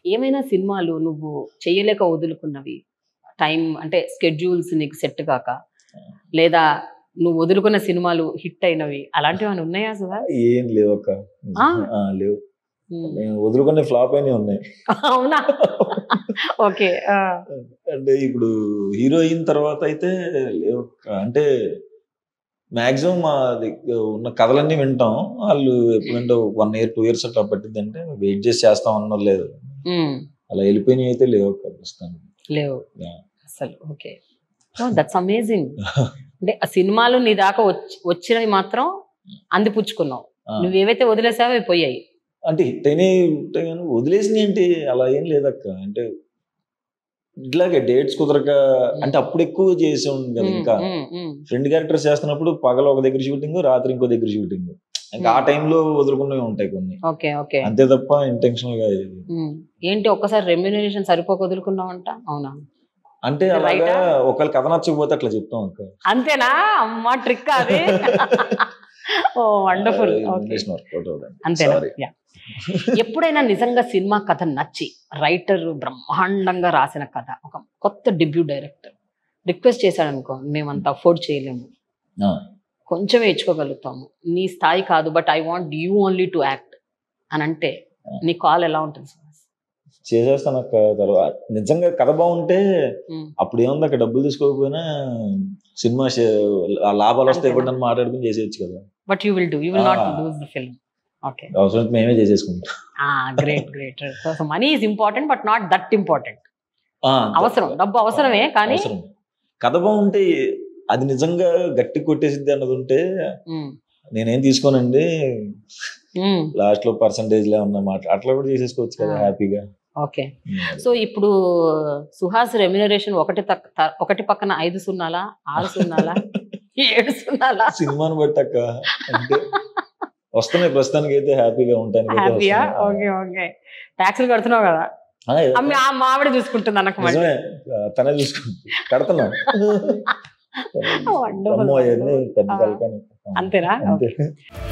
ఏమైనా సినిమాలు నువ్వు చేయలేక వదులుకున్నవి టైం అంటే స్కెడ్యూల్స్ నీకు సెట్ కాక లేదా నువ్వు వదులుకున్న సినిమాలు హిట్ అయినవి అలాంటివి ఏమైనా ఉన్నాయా సుహాస్ ఏం లేవు అక్క ఆ? ఆ, లేవు నేను వదులుకునే ఫ్లాప్ అయినా ఉన్నాయి అవునా ఓకే అంటే ఇప్పుడు హీరో అయిన తర్వాత అయితే లేవు అక్క. అంటే మాక్సిమం మా దగ్గ- ఉన్న కథలన్నీ వింటాం వాళ్ళు ఎప్పుడంటే వన్ ఇయర్ టూ ఇయర్స్ అట్లా పట్టింది అంటే వెయిట్ చేసి చేస్తాం అన్న లేదు అలా వెళ్ళిపోయినాయి అయితే లేవు అక్క ప్రస్తుతానికి లేవు Yeah. అసలు ఓకే దట్స్ అమేజింగ్ అంటే ఆ సినిమాలు నీ దాకా వచ్చి వచ్చినవి మాత్రం అందిపుచ్చుకున్నావు ఆ. నువ్వు ఏవైతే వదిలేసావో అవి పోయాయి అంటే హిట్ అయినాయి ఉంటాయి కానీ వదిలేసినాయి అంటే అలా ఏం లేదక్క అంటే ఇట్లాగే డేట్స్ కుదరక అంటే అప్పుడు ఎక్కువ చేసి ఉంది కదా ఇంకా ఉమ్, ఉమ్, ఫ్రెండ్ క్యారెక్టర్స్ చేస్తున్నప్పుడు పగల ఒక దగ్గర షూటింగ్ రాత్రి ఇంకో దగ్గర షూటింగ్ ఇంకా ఆ టైంలో వదులుకున్నవి ఉంటాయి కొన్ని ఓకే ఓకే అంతే తప్ప ఇంటెన్షనల్ గా ఇది. ఉమ్. ఏంటి ఒక్కసారి రెమ్యునరేషన్ సరిపోక వదులుకున్నావంట అవునా అంటే ఇది అలాగా right ఆ? ఒకవేళ కథ నచ్చకపోతే అట్లా చెప్తాం అక్క అంతేనా అమ్మా ట్రిక్ అది ఓ వండర్ఫుల్ ఓకే అంతేనా సారీ Yeah. ఎప్పుడైనా నిజంగా సినిమా కథ నచ్చి రైటర్ బ్రహ్మాండంగా రాసిన కథ ఒక కొత్త డెబ్యూ డైరెక్టర్ రిక్వెస్ట్ చేశాడు అనుకో మేమంత అఫోర్డ్ చేయలేము కొంచెమే ఇచ్చుకోగలుగుతాము నీ స్థాయి కాదు but I want you only to act అని అంటే నీ కాల్ ఎలా ఉంటుంది సుహాస్? చేసేస్తాను అక్క తర్వాత నిజంగా కథ బాగుంటే ఉమ్, అప్పుడు ఏముంది అక్కడ డబ్బులు తీసుకోకపోయినా సినిమా షే- ఆ లాభాలు వస్తే అంతేనా? ఇవ్వడానికి మాట్లాడుకుని చేసేయచ్చు కదా but you will do you will not Ah. Lose the film okay అవసరం మేమే చేసేసుకుంటాం great great so money is important but not that important ఆ, అవసరం డబ్బు అవసరమే కానీ అవసరం. కథ బాగుంటే అది నిజంగా గట్టి కొట్టేసిద్ది అన్నది ఉంటే ఉమ్, నేనేం తీసుకోనండి ఉమ్, లాస్ట్ లో పర్సంటేజ్ లో ఉన్న మాట అట్లా కూడా చేసేసుకోవచ్చు కదా ఆ. హ్యాపీగా ఓకే సో ఇప్పుడు సుహాస్ రెమ్యునరేషన్ ఒకటి తక్- త- ఒకటి పక్కన ఐదు సున్నాలా ఆరు సున్నాలా ఏడు సున్నాలా సినిమాని బట్టి అక్క అంటే వస్తున్నాయి ప్రస్తుతానికి అయితే హ్యాపీగా ఉంటాను హ్యాపీయా ఓకే ఓకే ట్యాక్సులు కడుతున్నావు కదా అమ్మ ఆ మావిడ చూసుకుంటుంది అన్నకు మళ్ళీ నిజమే ఆ, తనే చూసుకుంటుంది కడతాను Wonderful, అమ్మో అవన్నీ పెద్ద ఆ. తలకాయ నొప్పి. అంతేనా అంతే Okay.